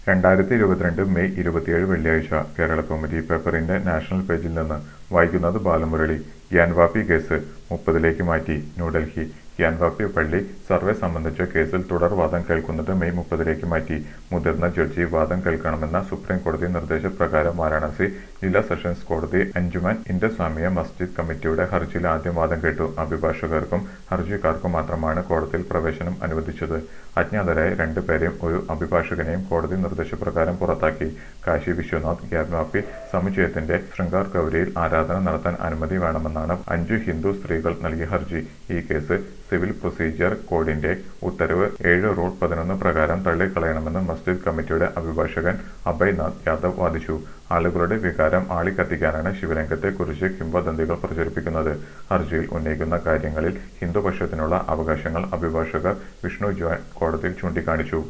രണ്ടായിരത്തി ഇരുപത്തിരണ്ട് മെയ് ഇരുപത്തിയേഴ് വെള്ളിയാഴ്ച കേരളകൗമുദി പേപ്പറിന്റെ നാഷണൽ പേജിൽ നിന്ന് വായിക്കുന്നത് ബാലമുരളി ഗ്യാൻവാപ്പി കേസ് മുപ്പതിലേക്ക് മാറ്റി ന്യൂഡൽഹി ഗ്യാൻവാപ്പി പള്ളി സർവേ സംബന്ധിച്ച കേസിൽ തുടർവാദം കേൾക്കുന്നത് മെയ് മുപ്പതിലേക്ക് മാറ്റി മുതിർന്ന ജഡ്ജി വാദം കേൾക്കണമെന്ന സുപ്രീം കോടതി നിർദ്ദേശപ്രകാരം വാരാണസി ജില്ലാ സെഷൻസ് കോടതി അഞ്ജുമാൻ ഇൻഡസ്വാമിയ മസ്ജിദ് കമ്മിറ്റിയുടെ ഹർജിയിൽ ആദ്യം വാദം കേട്ടു അഭിഭാഷകർക്കും ഹർജിക്കാർക്കും മാത്രമാണ് കോടതിയിൽ പ്രവേശനം അനുവദിച്ചത് അജ്ഞാതരായ രണ്ടുപേരെയും ഒരു അഭിഭാഷകനെയും കോടതി നിർദ്ദേശപ്രകാരം പുറത്താക്കി കാശി വിശ്വനാഥ് ഗ്യാൻവാപ്പി സമുച്ചയത്തിന്റെ ശൃംഗാർ ഗൗരിയിൽ ആരാധന നടത്താൻ അനുമതി വേണമെന്നാണ് അഞ്ചു ഹിന്ദു സ്ത്രീകൾ നൽകിയ ഹർജി ഈ കേസ് സിവിൽ പ്രൊസീജിയർ കോഡിന്റെ ഉത്തരവ് ഏഴ് റൂൾ പതിനൊന്ന് പ്രകാരം തള്ളിക്കളയണമെന്ന് മസ്ജിദ് കമ്മിറ്റിയുടെ അഭിഭാഷകൻ അഭയ്നാഥ് യാദവ് വാദിച്ചു ആളുകളുടെ വികാരം ആളിക്കത്തിക്കാനാണ് ശിവലിംഗത്തെക്കുറിച്ച് കിംവദന്തികൾ പ്രചരിപ്പിക്കുന്നത് ഹർജിയിൽ ഉന്നയിക്കുന്ന കാര്യങ്ങളിൽ ഹിന്ദുപക്ഷത്തിനുള്ള അവകാശങ്ങൾ അഭിഭാഷകർ വിഷ്ണു ജോയൻ കോടതിയിൽ ചൂണ്ടിക്കാണിച്ചു